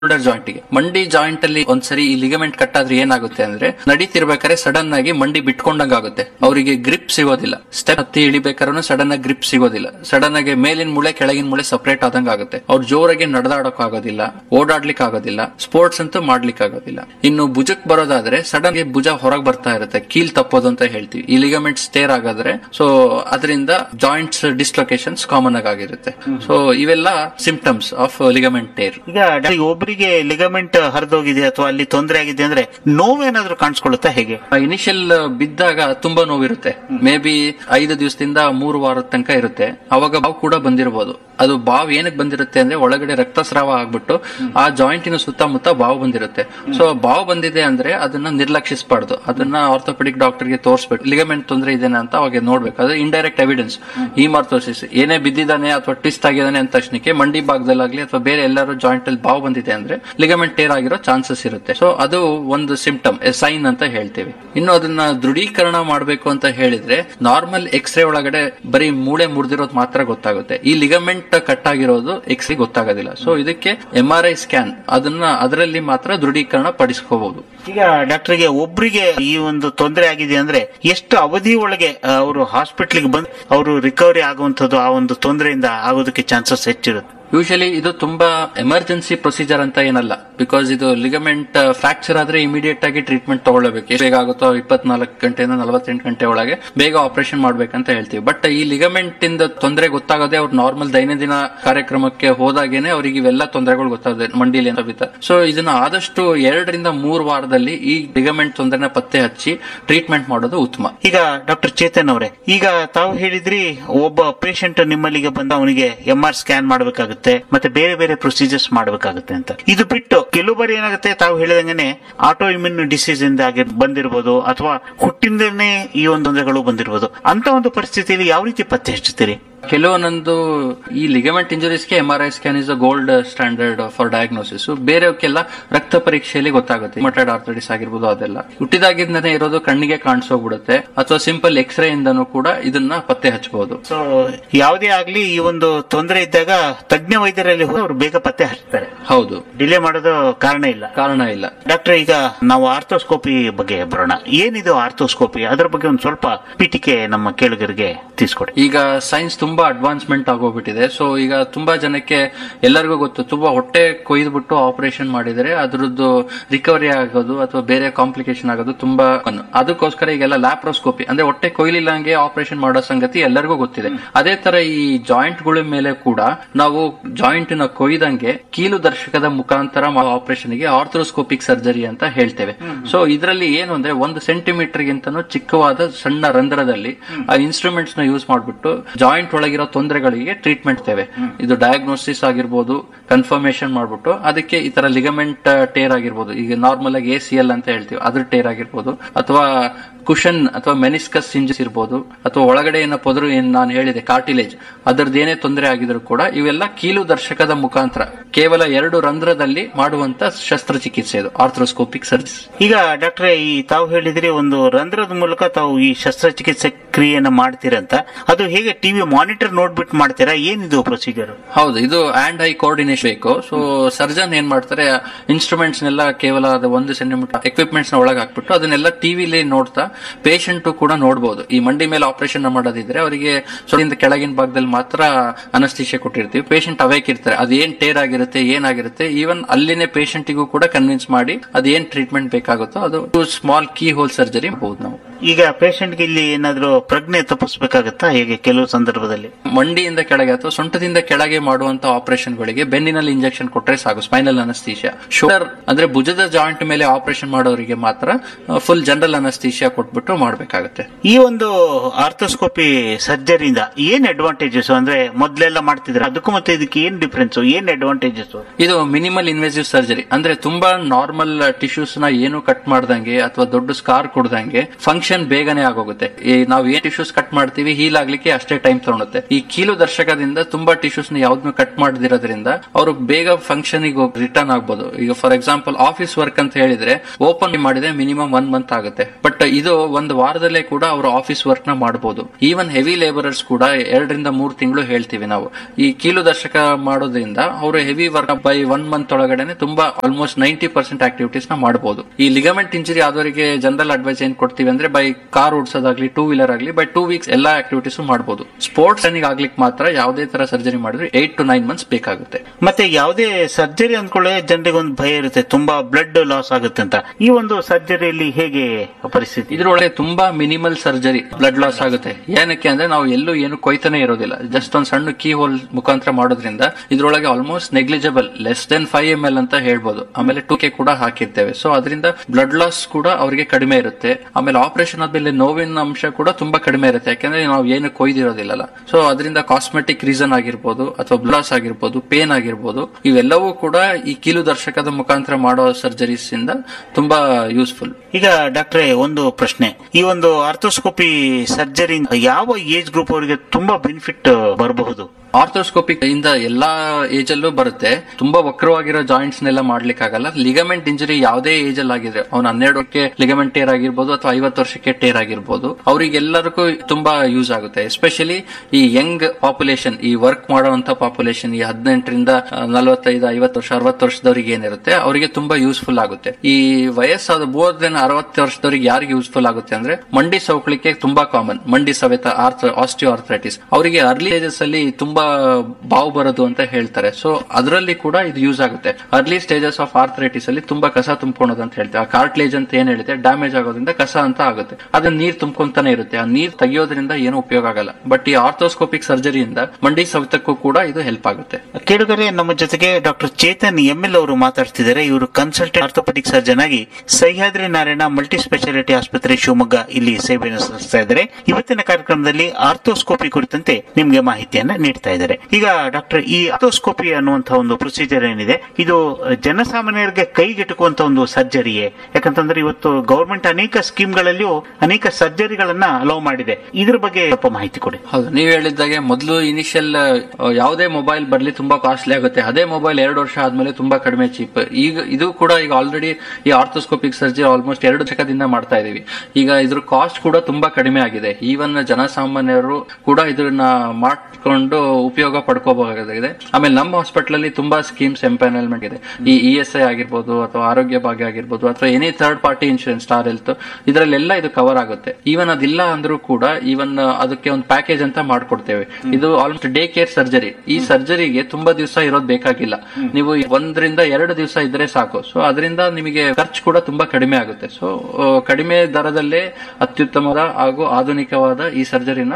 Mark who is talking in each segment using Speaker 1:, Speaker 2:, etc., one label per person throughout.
Speaker 1: Shoulder joint ಗೆ ಮಂಡಿ joint ಅಲ್ಲಿ ಒಂದ್ಸರಿ ಈ ಲಿಗಮೆಂಟ್ ಕಟ್ ಆದ್ರೆ ಏನಾಗುತ್ತೆ ಅಂದ್ರೆ ನಡೀತಿರ್ಬೇಕಾದ್ರೆ ಸಡನ್ ಆಗಿ ಮಂಡಿ ಬಿಟ್ಕೊಂಡಂಗ್ ಆಗುತ್ತೆ ಅವರಿಗೆ ಗ್ರಿಪ್ ಸಿಗೋದಿಲ್ಲ ಸ್ಟೆಪ್ ಹತ್ತಿ ಇಳಿಬೇಕಾದ್ರೂ ಸಡನ್ ಆಗಿ ಗ್ರಿಪ್ ಸಿಗೋದಿಲ್ಲ ಸಡನ್ ಆಗಿ ಮೇಲಿನ ಮೂಳೆ ಕೆಳಗಿನ ಮೂಳೆ ಸಪರೇಟ್ ಆದಂಗ ಆಗುತ್ತೆ ಅವ್ರು ಜೋರಾಗಿ ನಡೆದಾಡಕ್ ಆಗೋದಿಲ್ಲ ಓಡಾಡ್ಲಿಕ್ಕೆ ಆಗೋದಿಲ್ಲ ಸ್ಪೋರ್ಟ್ಸ್ ಅಂತೂ ಮಾಡ್ಲಿಕ್ಕೆ ಆಗೋದಿಲ್ಲ ಇನ್ನು ಭುಜಕ್ ಬರೋದಾದ್ರೆ ಸಡನ್ ಆಗಿ ಭುಜ ಹೊರಗೆ ಬರ್ತಾ ಇರುತ್ತೆ ಕೀಲ್ ತಪ್ಪೋದು ಅಂತ ಹೇಳ್ತೀವಿ ಈ ಲಿಗಮೆಂಟ್ ಸ್ಟೇರ್ ಆಗಾದ್ರೆ ಸೊ ಅದರಿಂದ ಜಾಯಿಂಟ್ಸ್ ಡಿಸ್ಲೊಕೇಶನ್ಸ್ ಕಾಮನ್ ಆಗಿ ಆಗಿರುತ್ತೆ ಸೊ ಇವೆಲ್ಲ ಸಿಂಪ್ಟಮ್ಸ್ ಆಫ್ ಲಿಗಮೆಂಟ್ ಟೇರ್
Speaker 2: ಈಗ ಡಾಕ್ಟರ್, ಈಗ ಒಬ್ಬರಿಗೆ ಲಿಗಮೆಂಟ್ ಹರಿದೋಗಿದೆ ಅಥವಾ ಅಲ್ಲಿ ತೊಂದರೆ ಆಗಿದೆ ಅಂದ್ರೆ ನೋವೇನಾದ್ರೂ ಕಾಣಿಸ್ಕೊಳ್ಳುತ್ತಾ ಹೇಗೆ
Speaker 1: ಇನಿಷಿಯಲ್ ಬಿದ್ದಾಗ ತುಂಬಾ ನೋವಿರುತ್ತೆ ಮೇ ಬಿ ಐದು ದಿವಸದಿಂದ ಮೂರು ವಾರದ ತನಕ ಇರುತ್ತೆ ಅವಾಗ ಬಾವು ಕೂಡ ಬಂದಿರಬಹುದು ಅದು ಬಾವು ಏನಕ್ಕೆ ಬಂದಿರುತ್ತೆ ಅಂದ್ರೆ ಒಳಗಡೆ ರಕ್ತಸ್ರಾವ ಆಗ್ಬಿಟ್ಟು ಆ ಜಾಯಿಂಟಿನ ಸುತ್ತಮುತ್ತ ಬಾವು ಬಂದಿರುತ್ತೆ ಸೊ ಬಾವು ಬಂದಿದೆ ಅಂದ್ರೆ ಅದನ್ನ ನಿರ್ಲಕ್ಷಿಸಬಾರ್ದು ಅದನ್ನ ಆರ್ಥೋಪೆಡಿಕ್ ಡಾಕ್ಟರ್ಗೆ ತೋರಿಸ್ಬೇಕು ಲಿಗಮೆಂಟ್ ತೊಂದರೆ ಇದೆ ಅಂತ ಅವಾಗ ನೋಡ್ಬೇಕು ಅದು ಇಂಡೈರೆಕ್ಟ್ ಎವಿಡೆನ್ಸ್ ಈ ಮಾರ್ತೋಸಿಸ್ ಏನೇ ಬಿದ್ದಿದ್ದಾನೆ ಅಥವಾ ಟ್ವಿಸ್ಟ್ ಆಗಿದ್ದಾನೆ ಅಂತ ತಕ್ಷಣಕ್ಕೆ ಮಂಡಿ ಭಾಗದಲ್ಲಾಗ್ಲಿ ಅಥವಾ ಬೇರೆ ಎಲ್ಲರೂ ಜಾಯಿಂಟ್ ಅಲ್ಲಿ ಬಾವು ಬಂದಿದೆ ಅಂದ್ರೆ ಲಿಗಮೆಂಟ್ ಟೇರ್ ಆಗಿರೋ ಚಾನ್ಸಸ್ ಇರುತ್ತೆ ಸೊ ಅದು ಒಂದು ಸಿಂಪ್ಟಮ್ ಸೈನ್ ಅಂತ ಹೇಳ್ತೀವಿ ಇನ್ನು ಅದನ್ನ ದೃಢೀಕರಣ ಮಾಡಬೇಕು ಅಂತ ಹೇಳಿದ್ರೆ ನಾರ್ಮಲ್ ಎಕ್ಸ್ರೇ ಒಳಗಡೆ ಬರೀ ಮೂಳೆ ಮುರಿದಿರೋದು ಮಾತ್ರ ಗೊತ್ತಾಗುತ್ತೆ ಈ ಲಿಗಮೆಂಟ್ ಕಟ್ ಆಗಿರೋದು ಎಕ್ಸ್ರೇ ಗೊತ್ತಾಗೋದಿಲ್ಲ ಸೊ ಇದಕ್ಕೆ ಎಂ ಆರ್ ಐ ಸ್ಕ್ಯಾನ್ ಅದನ್ನ ಅದರಲ್ಲಿ ಮಾತ್ರ ದೃಢೀಕರಣ ಪಡಿಸ್ಕೋಬಹುದು
Speaker 2: ಈಗ ಡಾಕ್ಟರ್ಗೆ ಒಬ್ರಿಗೆ ಈ ಒಂದು ತೊಂದರೆ ಆಗಿದೆ ಅಂದ್ರೆ ಎಷ್ಟು ಅವಧಿ ಒಳಗೆ ಅವರು ಹಾಸ್ಪಿಟ್ಲಿಗೆ ಬಂದು ಅವರು ರಿಕವರಿ ಆಗುವಂತದ್ದು ಆ ಒಂದು ತೊಂದರೆಯಿಂದ ಆಗೋದಕ್ಕೆ ಚಾನ್ಸಸ್ ಹೆಚ್ಚಿರುತ್ತೆ
Speaker 1: ಯೂಶಲಿ ಇದು ತುಂಬಾ ಎಮರ್ಜೆನ್ಸಿ ಪ್ರೊಸೀಜರ್ ಅಂತ ಏನಲ್ಲ ಬಿಕಾಸ್ ಇದು ಲಿಗಮೆಂಟ್ ಫ್ರಾಕ್ಚರ್ ಆದ್ರೆ ಇಮಿಡಿಯೇಟ್ ಆಗಿ ಟ್ರೀಟ್ಮೆಂಟ್ ತಗೊಳ್ಬೇಕು ಎಷ್ಟು ಬೇಗ ಆಗುತ್ತೋ ಇಪ್ಪತ್ನಾಲ್ಕು ಗಂಟೆಯಿಂದ ನಲವತ್ತೆಂಟು ಗಂಟೆ ಒಳಗೆ ಬೇಗ ಆಪರೇಷನ್ ಮಾಡ್ಬೇಕಂತ ಹೇಳ್ತೀವಿ ಬಟ್ ಈ ಲಿಗಮೆಂಟ್ ಇಂದ ತೊಂದರೆ ಗೊತ್ತಾಗೋದೇ ಅವ್ರು ನಾರ್ಮಲ್ ದೈನಂದಿನ ಕಾರ್ಯಕ್ರಮಕ್ಕೆ ಹೋದಾಗೇನೆ ಅವ್ರಿಗೆ ಇವೆಲ್ಲ ತೊಂದರೆಗಳು ಗೊತ್ತಾಗುತ್ತೆ ಮಂಡಿಲಿ ಅಂತ ಬಿತ್ತ ಸೊ ಇದನ್ನ ಆದಷ್ಟು ಎರಡರಿಂದ ಮೂರು ವಾರದಲ್ಲಿ ಈ ಲಿಗಮೆಂಟ್ ತೊಂದರೆನ ಪತ್ತೆ ಹಚ್ಚಿ ಟ್ರೀಟ್ಮೆಂಟ್ ಮಾಡೋದು ಉತ್ತಮ
Speaker 2: ಈಗ ಡಾಕ್ಟರ್ ಚೇತನ್ ಅವರೇ ಈಗ ತಾವು ಹೇಳಿದ್ರಿ ಒಬ್ಬ ಪೇಷಂಟ್ ನಿಮ್ಮಲ್ಲಿಗೆ ಬಂದ ಅವನಿಗೆ ಎಂ ಆರ್ ಸ್ಕ್ಯಾನ್ ಮಾಡಬೇಕಾಗುತ್ತೆ ಮತ್ತೆ ಬೇರೆ ಬೇರೆ ಪ್ರೊಸೀಜರ್ಸ್ ಮಾಡಬೇಕಾಗುತ್ತೆ ಅಂತ ಇದು ಬಿಟ್ಟು ಕೆಲವು ಬಾರಿ ಏನಾಗುತ್ತೆ ತಾವು ಹೇಳಿದಂಗೆ ಆಟೋ ಇಮ್ಯೂನ್ ಡಿಸೀಸ್ ಇಂದ ಆಗಿ ಬಂದಿರಬಹುದು ಅಥವಾ ಹುಟ್ಟಿಂದನೇ ಈ ಒಂದು ತೊಂದರೆಗಳು ಬಂದಿರಬಹುದು ಅಂತ ಒಂದು ಪರಿಸ್ಥಿತಿಯಲ್ಲಿ ಯಾವ ರೀತಿ ಪತ್ತೆ ಹಚ್ಚುತ್ತೀರಿ
Speaker 1: ಕೆಲವೊಂದೊಂದು ಈ ಲಿಗಮೆಂಟ್ ಇಂಜುರೀಸ್ಗೆ M R I scan is a gold standard for diagnosis ಬೇರೆಯವಕ್ಕೆಲ್ಲ ರಕ್ತ ಪರೀಕ್ಷೆಯಲ್ಲಿ ಗೊತ್ತಾಗುತ್ತೆ ಮೊಟೆಡ್ ಆರ್ಥೈಟಿಸ್ ಆಗಿರ್ಬೋದು ಅದೆಲ್ಲ ಹುಟ್ಟಿದಾಗಿಂದನೇ ಇರೋದು ಕಣ್ಣಿಗೆ ಕಾಣಿಸೋಗ್ಬಿಡುತ್ತೆ ಅಥವಾ ಸಿಂಪಲ್ ಎಕ್ಸ್ರೇ ಇಂದನೂ ಕೂಡ ಇದನ್ನ ಪತ್ತೆ ಹಚ್ಚಬಹುದು
Speaker 2: ಸೊ ಯಾವುದೇ ಆಗ್ಲಿ ಈ ಒಂದು ತೊಂದರೆ ಇದ್ದಾಗ ತಜ್ಞ ವೈದ್ಯರಲ್ಲಿ ಹೋಗಿ ಅವರು ಬೇಗ ಪತ್ತೆ ಹಚ್ತಾರೆ
Speaker 1: ಹೌದು
Speaker 2: ಡಿಲೇ ಮಾಡೋದು ಕಾರಣ ಇಲ್ಲ
Speaker 1: ಕಾರಣ ಇಲ್ಲ
Speaker 2: ಡಾಕ್ಟರ್ ಈಗ ನಾವು ಆರ್ಥೋಸ್ಕೋಪಿ ಬಗ್ಗೆ ಬರೋಣ ಏನಿದು ಆರ್ಥೋಸ್ಕೋಪಿ ಅದರ ಬಗ್ಗೆ ಒಂದು ಸ್ವಲ್ಪ ಪೀಠಿಕೆ ನಮ್ಮ ಕೇಳುಗರಿಗೆ ತಿಳಿಸ್ಕೊಡಿ
Speaker 1: ಈಗ ಸೈನ್ಸ್ ತುಂಬಾ ಅಡ್ವಾನ್ಸ್ಮೆಂಟ್ ಆಗೋಗ್ಬಿಟ್ಟಿದೆ ಸೊ ಈಗ ತುಂಬಾ ಜನಕ್ಕೆ ಎಲ್ಲರಿಗೂ ಗೊತ್ತು ತುಂಬಾ ಹೊಟ್ಟೆ ಕೊಯ್ದ್ಬಿಟ್ಟು ಆಪರೇಷನ್ ಮಾಡಿದರೆ ಅದ್ರದ್ದು ರಿಕವರಿ ಆಗೋದು ಅಥವಾ ಬೇರೆ ಕಾಂಪ್ಲಿಕೇಶನ್ ಆಗೋದು ತುಂಬಾ common. ಅದಕ್ಕೋಸ್ಕರ ಈಗೆಲ್ಲ ಲ್ಯಾಪ್ರೋಸ್ಕೋಪಿ ಅಂದ್ರೆ ಹೊಟ್ಟೆ ಕೊಯ್ಲಿಲ್ಲಂಗೆ ಆಪರೇಷನ್ ಮಾಡೋ ಸಂಗತಿ ಎಲ್ಲರಿಗೂ ಗೊತ್ತಿದೆ ಅದೇ ತರ ಈ ಜಾಯಿಂಟ್ ಗಳ ಮೇಲೆ ಕೂಡ ನಾವು ಜಾಯಿಂಟ್ ನ ಕೊಯ್ದಂಗೆ ಕೀಲು ದರ್ಶಕದ ಮುಖಾಂತರ ಆಪರೇಷನ್ ಗೆ ಆರ್ಥ್ರೋಸ್ಕೋಪಿಕ್ ಸರ್ಜರಿ ಅಂತ ಹೇಳ್ತೇವೆ ಸೊ ಇದರಲ್ಲಿ ಏನು ಅಂದ್ರೆ ಒಂದು ಸೆಂಟಿಮೀಟರ್ ಗಿಂತನೂ ಚಿಕ್ಕವಾದ ಸಣ್ಣ ರಂಧ್ರದಲ್ಲಿ ಆ ಇನ್ಸ್ಟ್ರೂಮೆಂಟ್ಸ್ ನ ಯೂಸ್ ಮಾಡ್ಬಿಟ್ಟು ಜಾಯಿಂಟ್ ಒಳಗಿರೋ ತೊಂದರೆಗಳಿಗೆ ಟ್ರೀಟ್ಮೆಂಟ್ ತೇವೆ ಇದು ಡಯಾಗ್ನೋಸಿಸ್ ಆಗಿರ್ಬೋದು ಕನ್ಫರ್ಮೇಶನ್ ಮಾಡ್ಬಿಟ್ಟು ಅದಕ್ಕೆ ಈ ತರ ಲಿಗಮೆಂಟ್ ಟೇರ್ ಆಗಿರ್ಬೋದು ಈಗ ನಾರ್ಮಲ್ ಆಗಿ ಎ ಸಿ ಎಲ್ ಅಂತ ಹೇಳ್ತೀವಿ ಅದ್ರ ಟೇರ್ ಆಗಿರ್ಬೋದು ಅಥವಾ ಕುಶನ್ ಅಥವಾ ಮೆನಿಸ್ಕಸ್ ಇಂಜಸ್ ಇರ್ಬೋದು ಅಥವಾ ಒಳಗಡೆ ಏನೋ ಪೊದರು ಏನ್ ನಾನು ಹೇಳಿದೆ ಕಾರ್ಟಿಲೇಜ್ ಅದರದ್ದು ಏನೇ ತೊಂದರೆ ಆಗಿದ್ರು ಕೂಡ ಇವೆಲ್ಲ ಕೀಲು ದರ್ಶಕದ ಮುಖಾಂತರ ಕೇವಲ ಎರಡು ರಂಧ್ರದಲ್ಲಿ ಮಾಡುವಂತ ಶಸ್ತ್ರಚಿಕಿತ್ಸೆ ಇದು ಆರ್ಥ್ರೋಸ್ಕೋಪಿಕ್ ಸರ್ಜರಿ
Speaker 2: ಈಗ ಡಾಕ್ಟ್ರೆ ಈ ತಾವು ಹೇಳಿದ್ರಿ ಒಂದು ರಂಧ್ರದ ಮೂಲಕ ತಾವು ಈ ಶಸ್ತ್ರಚಿಕಿತ್ಸೆ ಕ್ರಿಯೆಯನ್ನ ಮಾಡ್ತೀರಂತ ಅದು ಹೇಗೆ ಟಿವಿ ಮಾನಿಟರ್ ನೋಡ್ಬಿಟ್ಟು ಮಾಡ್ತೀರಾ ಏನಿದು ಪ್ರೊಸೀಜರ್
Speaker 1: ಹೌದು ಇದು ಆಂಡ್ ಐ ಕೋಆರ್ಡಿನೇಷನ್ ಬೇಕು ಸೊ ಸರ್ಜನ್ ಏನ್ ಮಾಡ್ತಾರೆ ಇನ್ಸ್ಟ್ರೂಮೆಂಟ್ಸ್ ನೆಲ್ಲ ಕೇವಲ ಅದು ಒಂದು ಸೆಂಟಿಮೀಟರ್ ಎಕ್ವಿಪ್ಮೆಂಟ್ಸ್ ನ ಒಳಗೆ ಹಾಕ್ಬಿಟ್ಟು ಅದನ್ನೆಲ್ಲ ಟಿವಿಲಿ ನೋಡ್ತಾ ಪೇಷಂಟ್ ಕೂಡ ನೋಡಬಹುದು ಈ ಮಂಡಿ ಮೇಲೆ ಆಪರೇಷನ್ ಮಾಡೋದಿದ್ರೆ ಅವರಿಗೆ ಸ್ವಲ್ಪ ಕೆಳಗಿನ ಭಾಗದಲ್ಲಿ ಮಾತ್ರ ಅನಸ್ತಿಷ್ಯ ಕೊಟ್ಟಿರ್ತೀವಿ ಪೇಷಂಟ್ ಅವೇಕ್ ಇರ್ತಾರೆ ಅದು ಏನ್ ಟೇರ್ ಆಗಿರುತ್ತೆ ಏನಾಗಿರುತ್ತೆ ಈವನ್ ಅಲ್ಲಿನೇ ಪೇಷಂಟಿಗೂ ಕೂಡ ಕನ್ವಿನ್ಸ್ ಮಾಡಿ ಅದು ಏನ್ ಟ್ರೀಟ್ಮೆಂಟ್ ಬೇಕಾಗುತ್ತೋ ಅದು ಸ್ಮಾಲ್ ಕೀ ಹೋಲ್ ಸರ್ಜರಿ ಮಾಡಬಹುದು ನಾವು
Speaker 2: ಈಗ ಪೇಷಂಟ್ಗೆ ಇಲ್ಲಿ ಏನಾದ್ರೂ ಪ್ರಜ್ಞೆ ತಪ್ಪಿಸ್ಬೇಕಾಗತ್ತಾ ಹೇಗೆ ಕೆಲವು ಸಂದರ್ಭದಲ್ಲಿ
Speaker 1: ಮಂಡಿಯಿಂದ ಕೆಳಗೆ ಅಥವಾ ಸೊಂಟದಿಂದ ಕೆಳಗೆ ಮಾಡುವಂತ ಆಪರೇಷನ್ ಗಳಿಗೆ ಬೆನ್ನಿನಲ್ಲಿ ಇಂಜೆಕ್ಷನ್ ಕೊಟ್ರೆ ಸಾಕು ಸ್ಪೈನಲ್ ಅನಸ್ತೀಶಿಯಾ ಶೋಲ್ಡರ್ ಅಂದ್ರೆ ಭುಜದ ಜಾಯಿಂಟ್ ಮೇಲೆ ಆಪರೇಷನ್ ಮಾಡೋರಿಗೆ ಮಾತ್ರ ಫುಲ್ ಜನರಲ್ ಅನಸ್ತೀಶಿಯಾ ಕೊಟ್ಬಿಟ್ಟು ಮಾಡಬೇಕಾಗುತ್ತೆ
Speaker 2: ಈ ಒಂದು ಆರ್ಥೋಸ್ಕೋಪಿ ಸರ್ಜರಿಯಿಂದ ಏನ್ ಅಡ್ವಾಂಟೇಜಸ್ ಅಂದ್ರೆ ಮೊದ್ಲೆಲ್ಲ ಮಾಡ್ತಿದ್ರೆ ಅದಕ್ಕೂ ಮತ್ತೆ ಇದಕ್ಕೆ ಏನ್ ಡಿಫ್ರೆನ್ಸ್ ಏನ್ ಅಡ್ವಾಂಟೇಜಸ್
Speaker 1: ಇದು ಮಿನಿಮಲ್ ಇನ್ವೆಸಿವ್ ಸರ್ಜರಿ ಅಂದ್ರೆ ತುಂಬಾ ನಾರ್ಮಲ್ ಟಿಶ್ಯೂಸ್ ನ ಏನು ಕಟ್ ಮಾಡ್ದಂಗೆ ಅಥವಾ ದೊಡ್ಡ ಸ್ಕಾರ್ ಕೊಡ್ದಂಗೆ ಫಂಕ್ಷನ್ ಫಂಕ್ಷನ್ ಬೇಗನೆ ಆಗೋಗುತ್ತೆ ಈ ನಾವು ಏನ್ ಟಿಶ್ಯೂಸ್ ಕಟ್ ಮಾಡ್ತೀವಿ ಹೀಲ್ ಆಗ್ಲಿಕ್ಕೆ ಅಷ್ಟೇ ಟೈಮ್ ತಗೊಳುತ್ತೆ ಈ ಕೀಲು ದರ್ಶಕದಿಂದ ತುಂಬಾ ಟಿಶ್ಯೂಸ್ ನ ಯಾವ್ದನ್ನು ಕಟ್ ಮಾಡದಿರೋದ್ರಿಂದ ಅವರು ಬೇಗ ಫಂಕ್ಷನ್ ರಿಟರ್ನ್ ಆಗ್ಬೋದು ಈಗ ಫಾರ್ ಎಕ್ಸಾಂಪಲ್ ಆಫೀಸ್ ವರ್ಕ್ ಅಂತ ಹೇಳಿದ್ರೆ ಓಪನ್ ಮಾಡಿದ್ರೆ ಮಿನಿಮಮ್ ಒನ್ ಮಂತ್ ಆಗುತ್ತೆ ಬಟ್ ಇದು ಒಂದು ವಾರದಲ್ಲೇ ಕೂಡ ಅವರು ಆಫೀಸ್ ವರ್ಕ್ ನ ಮಾಡಬಹುದು ಈವನ್ ಹೆವಿ ಲೇಬರರ್ಸ್ ಕೂಡ ಎರಡರಿಂದ ಮೂರು ತಿಂಗಳು ಹೇಳ್ತೀವಿ ನಾವು ಈ ಕೀಲು ದರ್ಶಕ ಮಾಡೋದ್ರಿಂದ ಅವರು heavy work by one month ಒಳಗಡೆ ತುಂಬಾ ಆಲ್ಮೋಸ್ಟ್ ನೈಂಟಿ ಪರ್ಸೆಂಟ್ ಆಕ್ಟಿವಿಟೀಸ್ ನ ಮಾಡಬಹುದು ಈ ಲಿಗಮೆಂಟ್ ಇಂಜುರಿ ಆದವರಿಗೆ ಜನರಲ್ ಅಡ್ವೈಸ್ ಏನ್ ಕೊಡ್ತೀವಿ ಅಂದ್ರೆ ಬೈ ಕಾರ್ ಓಡಿಸೋದಾಗ್ಲಿ ಟೂ ವೀಲರ್ ಆಗಲಿ ಬೈ ಟೂ ವೀಕ್ಸ್ ಎಲ್ಲಾ ಆಕ್ಟಿವಿಟೀಸ್ ಮಾಡಬಹುದು ಸ್ಪೋರ್ಟ್ಸ್ ರನ್ನಿಂಗ್ ಆಗ್ಲಿಕ್ಕೆ ಮಾತ್ರ ಯಾವುದೇ ತರ ಸರ್ಜರಿ ಮಾಡಿದ್ರೆ ಏಟ್ ಟು ನೈನ್ ಮಂತ್ಸ್ ಬೇಕಾಗುತ್ತೆ
Speaker 2: ಮತ್ತೆ ಯಾವುದೇ ಸರ್ಜರಿ ಅಂದ್ಕೊಳ್ಳೆ ಜನರಿಗೆ ಒಂದು ಭಯ ಇರುತ್ತೆ ತುಂಬಾ ಬ್ಲಡ್ ಲಾಸ್ ಆಗುತ್ತೆ ಅಂತ ಈ ಒಂದು ಸರ್ಜರಿಯಲ್ಲಿ ಹೇಗೆ ಪರಿಸ್ಥಿತಿ
Speaker 1: ಇದ್ರೊಳಗೆ ತುಂಬಾ ಮಿನಿಮಲ್ ಸರ್ಜರಿ ಬ್ಲಡ್ ಲಾಸ್ ಆಗುತ್ತೆ ಏನಕ್ಕೆ ಅಂದ್ರೆ ನಾವು ಎಲ್ಲೂ ಏನು ಕೊಯ್ತಾನೆ ಇರೋದಿಲ್ಲ ಜಸ್ಟ್ ಒಂದ್ ಸಣ್ಣ ಕೀ ಹೋಲ್ ಮುಖಾಂತರ ಮಾಡೋದ್ರಿಂದ ಇದ್ರೊಳಗೆ almost negligible less than five M L ಅಂತ ಹೇಳ್ಬೋದು ಆಮೇಲೆ ಟೂಕೆ ಕೂಡ ಹಾಕಿರ್ತೇವೆ ಸೊ ಅದರಿಂದ ಬ್ಲಡ್ ಲಾಸ್ ಕೂಡ ಅವರಿಗೆ ಕಡಿಮೆ ಇರುತ್ತೆ ಆಮೇಲೆ ಆಪರೇಷನ್ ಆದ್ಮೇಲೆ ನೋವಿನ ಅಂಶ ಕೂಡ ತುಂಬಾ ಕಡಿಮೆ ಇರುತ್ತೆ ಯಾಕಂದ್ರೆ ನಾವು ಏನು ಕೊಯ್ದಿರೋದಿಲ್ಲಲ್ಲ ಸೊ ಅದರಿಂದ ಕಾಸ್ಮೆಟಿಕ್ ರೀಸನ್ ಆಗಿರ್ಬೋದು ಅಥವಾ ಬ್ಲಡ್ ಲಾಸ್ ಆಗಿರ್ಬೋದು ಪೇನ್ ಆಗಿರ್ಬೋದು ಇವೆಲ್ಲವೂ ಕೂಡ ಈ ಕೀಲು ದರ್ಶಕದ ಮುಖಾಂತರ ಮಾಡೋ ಸರ್ಜರೀಸ್ ಇಂದ ತುಂಬಾ ಯೂಸ್ಫುಲ್
Speaker 2: ಈಗ ಡಾಕ್ಟ್ರೆ ಒಂದು ಪ್ರಶ್ನೆ ಈ ಒಂದು ಆರ್ಥೋಸ್ಕೋಪಿ ಸರ್ಜರಿ ಯಾವ ಏಜ್ ಗ್ರೂಪ್ ಅವರಿಗೆ ತುಂಬಾ ಬೆನಿಫಿಟ್ ಬರಬಹುದು
Speaker 1: ಆರ್ಥೋಸ್ಕೋಪಿಕ್ ಇಂದ ಎಲ್ಲಾ ಏಜ್ ಅಲ್ಲೂ ಬರುತ್ತೆ ತುಂಬಾ ವಕ್ರವಾಗಿರೋ ಜಾಯಿಂಟ್ಸ್ ನೆಲ್ಲ ಮಾಡ್ಲಿಕ್ಕೆ ಆಗಲ್ಲ ಲಿಗಮೆಂಟ್ ಇಂಜುರಿ ಯಾವುದೇ ಏಜ್ ಅಲ್ಲಿ ಆಗಿದ್ರೆ ಅವ್ನು ಹನ್ನೆರಡು ವರ್ಷಕ್ಕೆ ಲಿಗಮೆಂಟ್ ಟೇರ್ ಆಗಿರ್ಬೋದು ಅಥವಾ ಐವತ್ತು ವರ್ಷಕ್ಕೆ ಟೇರ್ ಆಗಿರ್ಬೋದು ಅವರಿಗೆಲ್ಲರಿಗೂ ತುಂಬಾ ಯೂಸ್ ಆಗುತ್ತೆ ಎಸ್ಪೆಷಲಿ ಈ ಯಂಗ್ ಪಾಪ್ಯುಲೇಷನ್ ಈ ವರ್ಕ್ ಮಾಡುವಂತ ಪಾಪ್ಯುಲೇಷನ್ ಈ ಹದಿನೆಂಟರಿಂದ ನಲವತ್ತೈದು ಐವತ್ತು ವರ್ಷ ಅರವತ್ತು ವರ್ಷದವರಿಗೆ ಏನಿರುತ್ತೆ ಅವರಿಗೆ ತುಂಬಾ ಯೂಸ್ಫುಲ್ ಆಗುತ್ತೆ ಈ ವಯಸ್ಸಾದ ಮೂವತ್ತರಿಂದ ಅರವತ್ತು ವರ್ಷದವರಿಗೆ ಯಾರಿಗೆ ಯೂಸ್ಫುಲ್ ಆಗುತ್ತೆ ಅಂದ್ರೆ ಮಂಡಿ ಸೌಕಳಿಕೆ ತುಂಬಾ ಕಾಮನ್ ಮಂಡಿ ಸವೆತ ಆಸ್ಟಿಯೋ ಆರ್ಥರೈಟಿಸ್ ಅವರಿಗೆ ಅರ್ಲಿ ಏಜಸ್ ಅಲ್ಲಿ ತುಂಬಾ ಬಾವು ಬರೋದು ಅಂತ ಹೇಳ್ತಾರೆ ಸೊ ಅದರಲ್ಲಿ ಕೂಡ ಇದು ಯೂಸ್ ಆಗುತ್ತೆ ಅರ್ಲಿ ಸ್ಟೇಜಸ್ ಆಫ್ ಆರ್ಥರೈಟಿಸ್ ಅಲ್ಲಿ ತುಂಬಾ ಕಸ ತುಂಬ್ಕೊಳೋದು ಅಂತ ಹೇಳ್ತಾರೆ ಆ ಕಾರ್ಟ್ಲೇಜ್ ಅಂತ ಏನ್ ಹೇಳಿದೆ ಡ್ಯಾಮೇಜ್ ಆಗೋದ್ರಿಂದ ಕಸ ಅಂತ ಆಗುತ್ತೆ ಅದನ್ನ ನೀರ್ ತುಂಬ್ಕೊಂತಾನೆ ಇರುತ್ತೆ ಆ ನೀರ್ ತೆಗಿಯೋದ್ರಿಂದ ಏನು ಉಪಯೋಗ ಆಗಲ್ಲ ಬಟ್ ಈ ಆರ್ಥೋಸ್ಕೋಪಿಕ್ ಸರ್ಜರಿಯಿಂದ ಮಂಡಿ ಸವೆತಕ್ಕೂ ಕೂಡ ಇದು ಹೆಲ್ಪ್ ಆಗುತ್ತೆ
Speaker 2: ಕೇಳುಗರೆ ನಮ್ಮ ಜೊತೆಗೆ ಡಾಕ್ಟರ್ ಚೇತನ್ ಎಂ ಎಲ್ ಅವರು ಮಾತಾಡ್ತಿದ್ದಾರೆ ಇವರು ಕನ್ಸಲ್ಟೆಂಟ್ ಆರ್ಥೋಪೆಡಿಕ್ ಸರ್ಜನ್ ಆಗಿ ಸಹ್ಯಾದ್ರಿ ನಾರಾಯಣ ಮಲ್ಟಿ ಸ್ಪೆಷಾಲಿಟಿ ಆಸ್ಪತ್ರೆ ಶಿವಮೊಗ್ಗ ಇಲ್ಲಿ ಸೇವೆಯನ್ನು ಸಲ್ಲಿಸ್ತಾ ಇದ್ದಾರೆ ಇವತ್ತಿನ ಕಾರ್ಯಕ್ರಮದಲ್ಲಿ ಆರ್ಥೋಸ್ಕೋಪಿ ಕುರಿತಂತೆ ನಿಮ್ಗೆ ಮಾಹಿತಿಯನ್ನ ನೀಡ್ತಾ ಇದ್ದಾರೆ ಈಗ ಡಾಕ್ಟರ್ ಈ ಆರ್ಥೋಸ್ಕೋಪಿ ಅನ್ನುವಂತಹ ಒಂದು ಪ್ರೊಸೀಜರ್ ಏನಿದೆ ಇದು ಜನಸಾಮಾನ್ಯರಿಗೆ ಕೈಗೆಟುಕುವಂತ ಒಂದು ಸರ್ಜರಿಯೇ ಯಾಕಂತಂದ್ರೆ ಇವತ್ತು ಗವರ್ಮೆಂಟ್ ಅನೇಕ ಸ್ಕೀಮ್ಗಳಲ್ಲಿಯೂ ಅನೇಕ ಸರ್ಜರಿಗಳನ್ನ ಅಲೋ ಮಾಡಿದೆ ಇದ್ರ ಬಗ್ಗೆ ಸ್ವಲ್ಪ ಮಾಹಿತಿ ಕೊಡಿ
Speaker 1: ಹೌದು ನೀವ್ ಹೇಳಿದ್ದಾಗೆ ಮೊದಲು ಇನಿಷಿಯಲ್ ಯಾವುದೇ ಮೊಬೈಲ್ ಬರ್ಲಿ ತುಂಬಾ ಕಾಸ್ಟ್ಲಿ ಆಗುತ್ತೆ ಅದೇ ಮೊಬೈಲ್ ಎರಡು ವರ್ಷ ಆದ್ಮೇಲೆ ತುಂಬಾ ಕಡಿಮೆ ಚೀಪ್ ಈಗ ಇದು ಕೂಡ ಈಗ ಆಲ್ರೆಡಿ ಈ ಆರ್ಥೋಸ್ಕೋಪಿಕ್ ಸರ್ಜರಿ ಆಲ್ಮೋಸ್ಟ್ ಎರಡು ದಶಕದಿಂದ ಮಾಡ್ತಾ ಇದೀವಿ ಈಗ ಇದ್ರ ಕಾಸ್ಟ್ ಕೂಡ ತುಂಬಾ ಕಡಿಮೆ ಆಗಿದೆ ಈವನ್ ಜನಸಾಮಾನ್ಯರು ಕೂಡ ಇದನ್ನ ಮಾಡ್ಕೊಂಡು ಉಪಯೋಗ ಪಡ್ಕೋಬಹುದಾಗಿದೆ ಆಮೇಲೆ ನಮ್ಮ ಹಾಸ್ಪಿಟಲ್ ಅಲ್ಲಿ ತುಂಬಾ ಸ್ಕೀಮ್ಸ್ ಎಂಪ್ಯಾನಲ್ಮೆಂಟ್ ಇದೆ ಈ ಇ ಎಸ್ ಐ ಆಗಿರ್ಬೋದು ಅಥವಾ ಆರೋಗ್ಯ ಭಾಗ್ಯ ಆಗಿರ್ಬೋದು ಅಥವಾ any third party insurance Star Health ಇದರಲ್ಲೆಲ್ಲ ಇದು ಕವರ್ ಆಗುತ್ತೆ ಈವನ್ ಅದಿಲ್ಲ ಅಂದ್ರೂ ಕೂಡ ಈವನ್ ಅದಕ್ಕೆ ಒಂದು ಪ್ಯಾಕೇಜ್ ಅಂತ ಮಾಡ್ಕೊಡ್ತೇವೆ ಇದು ಆಲ್ಮೋಸ್ಟ್ ಡೇ ಕೇರ್ ಸರ್ಜರಿ ಈ ಸರ್ಜರಿಗೆ ತುಂಬಾ ದಿವಸ ಇರೋದು ಬೇಕಾಗಿಲ್ಲ ನೀವು ಒಂದರಿಂದ ಎರಡು ದಿವಸ ಇದ್ರೆ ಸಾಕು ಸೊ ಅದರಿಂದ ನಿಮಗೆ ಖರ್ಚು ಕೂಡ ತುಂಬಾ ಕಡಿಮೆ ಆಗುತ್ತೆ ಸೊ ಕಡಿಮೆ ದರದಲ್ಲೇ ಅತ್ಯುತ್ತಮವಾದ ಹಾಗೂ ಆಧುನಿಕವಾದ ಈ ಸರ್ಜರಿನ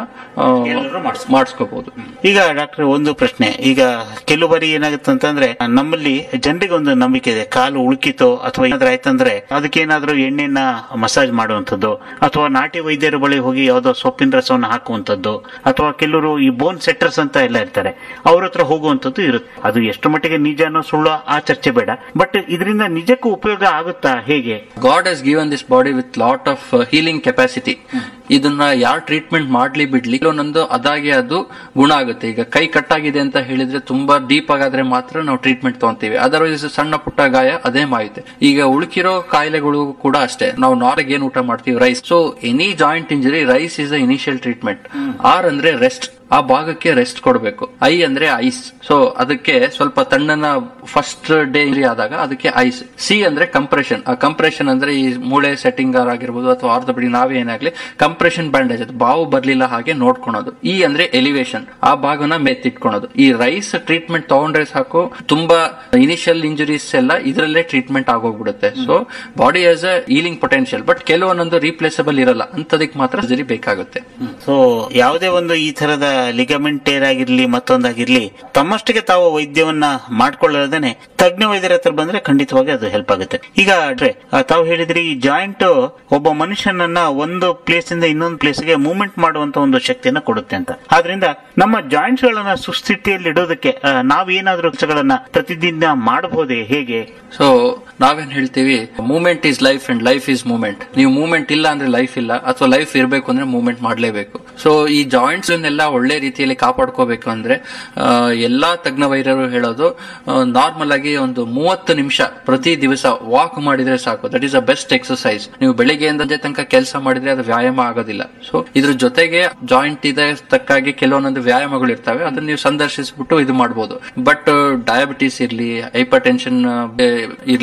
Speaker 1: ಮಾಡಿಸ್ಕೋಬಹುದು
Speaker 2: ಈಗ ಡಾಕ್ಟರ್ ಒಂದು ಪ್ರಶ್ನೆ ಈಗ ಕೆಲವು ಬಾರಿ ಏನಾಗುತ್ತೆ ಅಂತಂದ್ರೆ ನಮ್ಮಲ್ಲಿ ಜನರಿಗೆ ಒಂದು ನಂಬಿಕೆ ಇದೆ ಕಾಲು ಉಳುಕಿತೋ ಅಥವಾ ಏನಾದ್ರೂ ಆಯ್ತಂದ್ರೆ ಅದಕ್ಕೆ ಏನಾದ್ರೂ ಎಣ್ಣೆನ ಮಸಾಜ್ ಮಾಡುವಂತದ್ದು ಅಥವಾ ನಾಟಿ ವೈದ್ಯರ ಬಳಿ ಹೋಗಿ ಯಾವ್ದೋ ಸೊಪ್ಪಿನ ರಸವನ್ನು ಹಾಕುವಂತದ್ದು ಅಥವಾ ಕೆಲವರು ಈ ಬೋನ್ ಸೆಟ್ಟರ್ಸ್ ಅಂತ ಎಲ್ಲ ಇರ್ತಾರೆ ಅವ್ರ ಹತ್ರ ಹೋಗುವಂತದ್ದು ಇರುತ್ತೆ ಅದು ಎಷ್ಟು ಮಟ್ಟಿಗೆ ನಿಜನೋ ಸುಳ್ಳು ಆ ಚರ್ಚೆ ಬೇಡ ಬಟ್ ಇದರಿಂದ ನಿಜಕ್ಕೂ ಉಪಯೋಗ ಆಗುತ್ತಾ ಹೇಗೆ
Speaker 1: God has given this body with lot of healing capacity ಇದನ್ನ ಯಾರು ಟ್ರೀಟ್ಮೆಂಟ್ ಮಾಡ್ಲಿ ಬಿಡ್ಲಿ ಕೆಲವೊಂದೊಂದು ಅದಾಗೆ ಅದು ಗುಣ ಆಗುತ್ತೆ ಈಗ ಕೈ ಕಟ್ಟಾಗಿದೆ ಅಂತ ಹೇಳಿದ್ರೆ ತುಂಬಾ ಡೀಪ್ ಆಗಾದ್ರೆ ಮಾತ್ರ ನಾವು ಟ್ರೀಟ್ಮೆಂಟ್ ತಗೊಂತೀವಿ ಅದರ್ವೈಸ್ ಸಣ್ಣ ಪುಟ್ಟ ಗಾಯ ಅದೇ ಮಾಯುತ್ತೆ ಈಗ ಉಳುಕಿರೋ ಕಾಯಿಲೆಗಳು ಕೂಡ ಅಷ್ಟೇ ನಾವು ನಾರ್ಗ್ ಏನ್ ಊಟ ಮಾಡ್ತೀವಿ RICE so any joint injury RICE is the initial treatment R ಅಂದ್ರೆ ರೆಸ್ಟ್ ಆ ಭಾಗಕ್ಕೆ ರೆಸ್ಟ್ ಕೊಡಬೇಕು ಐ ಅಂದ್ರೆ ಐಸ್ ಸೊ ಅದಕ್ಕೆ ಸ್ವಲ್ಪ ತಣ್ಣನ ಫಸ್ಟ್ ಡೇ ಆದಾಗ ಅದಕ್ಕೆ ಐಸ್ ಸಿ ಅಂದ್ರೆ ಕಂಪ್ರೆಷನ್ ಆ ಕಂಪ್ರೆಷನ್ ಅಂದ್ರೆ ಈ ಮೂಳೆ ಸೆಟ್ಟಿಂಗ್ ಆಗಿರ್ಬೋದು ಅಥವಾ ಆರ್ಥೋಪೆಡಿ ನಾವೇ ಏನಾಗ್ಲಿ ಕಂಪ್ರೆಷನ್ ಬ್ಯಾಂಡೇಜ್ ಅದು ಬಾವು ಬರ್ಲಿಲ್ಲ ಹಾಗೆ ನೋಡ್ಕೊಳೋದು ಈ ಅಂದ್ರೆ ಎಲಿವೇಶನ್ ಆ ಭಾಗನ ಮೆತ್ತಿಟ್ಕೊಳೋದು ಈ ರೈಸ್ ಟ್ರೀಟ್ಮೆಂಟ್ ತಗೊಂಡ್ರೆ ಸಾಕು ತುಂಬಾ ಇನಿಷಿಯಲ್ ಇಂಜುರೀಸ್ ಎಲ್ಲ ಇದರಲ್ಲೇ ಟ್ರೀಟ್ಮೆಂಟ್ ಆಗೋಗ್ಬಿಡುತ್ತೆ so body has a healing potential but ಕೆಲವೊಂದೊಂದು ರೀಪ್ಲೇಸಬಲ್ ಇರಲ್ಲ ಅಂತದಕ್ಕೆ ಮಾತ್ರ ಸರ್ಜರಿ ಬೇಕಾಗುತ್ತೆ
Speaker 2: ಸೊ ಯಾವುದೇ ಒಂದು ಈ ತರದ ಲಿಗಮೆಂಟ್ ಟೇರ್ ಆಗಿರ್ಲಿ ಮತ್ತೊಂದಾಗಿರ್ಲಿ ತಮ್ಮಷ್ಟಕ್ಕೆ ತಾವು ವೈದ್ಯವನ್ನ ಮಾಡ್ಕೊಳ್ಳೋದೇನೆ ತಜ್ಞ ವೈದ್ಯರ ಹತ್ರ ಬಂದ್ರೆ ಖಂಡಿತವಾಗಿ ಅದು ಹೆಲ್ಪ್ ಆಗುತ್ತೆ ಈಗ ಅಂದ್ರೆ, ಆ, ತಾವು ಹೇಳಿದ್ರಿ ಈ ಜಾಯಿಂಟ್ ಒಬ್ಬ ಮನುಷ್ಯನನ್ನ ಒಂದು ಪ್ಲೇಸ್ ಇಂದ ಇನ್ನೊಂದು ಪ್ಲೇಸ್ ಗೆ ಮೂವ್ಮೆಂಟ್ ಮಾಡುವಂತ ಒಂದು ಶಕ್ತಿಯನ್ನ ಕೊಡುತ್ತೆ ಅಂತ ಆದ್ರಿಂದ ನಮ್ಮ ಜಾಯಿಂಟ್ಸ್ ಗಳನ್ನ ಸುಸ್ಥಿತಿಯಲ್ಲಿ ಇಡೋದಕ್ಕೆ ಆ, ನಾವೇನಾದ್ರೂ ಕೆಲಸಗಳನ್ನ ಪ್ರತಿದಿನ ಮಾಡಬಹುದೇ ಹೇಗೆ
Speaker 1: ಸೊ ನಾವೇನ್ ಹೇಳ್ತೀವಿ movement is life and life is movement ನೀವು ಮೂವ್ಮೆಂಟ್ ಇಲ್ಲ ಅಂದ್ರೆ ಲೈಫ್ ಇಲ್ಲ ಅಥವಾ ಲೈಫ್ ಇರಬೇಕು ಅಂದ್ರೆ ಮೂವ್ಮೆಂಟ್ ಮಾಡಲೇಬೇಕು ಸೊ ಈ ಜಾಯಿಂಟ್ಸ್ ಎಲ್ಲ ಒಳ್ಳೆ ರೀತಿಯಲ್ಲಿ ಕಾಪಾಡ್ಕೋಬೇಕು ಅಂದ್ರೆ ಆ, ಎಲ್ಲಾ ತಜ್ಞ ವೈದ್ಯರು ಹೇಳೋದು ನಾರ್ಮಲ್ ಆಗಿ ಒಂದು ಮೂವತ್ತು ನಿಮಿಷ ಪ್ರತಿ ದಿವಸ ವಾಕ್ ಮಾಡಿದ್ರೆ ಸಾಕು that is a best exercise ನೀವು ಬೆಳಿಗ್ಗೆಯಿಂದ ಸಂಜೆ ತನಕ ಕೆಲಸ ಮಾಡಿದ್ರೆ ಅದು ವ್ಯಾಯಾಮ ಆಗೋದಿಲ್ಲ ಸೊ ಇದ್ರ ಜೊತೆಗೆ ಜಾಯಿಂಟ್ ಇದೆ ತಕ್ಕಾಗಿ ಕೆಲವೊಂದೊಂದು ವ್ಯಾಯಾಮಗಳು ಇರ್ತವೆ ಅದನ್ನ ನೀವು ಸಂದರ್ಶಿಸ್ಬಿಟ್ಟು ಇದು ಮಾಡಬಹುದು ಬಟ್ ಡಯಾಬಿಟಿಸ್ ಇರ್ಲಿ ಹೈಪರ್ ಟೆನ್ಷನ್ ಇರ್ಲಿ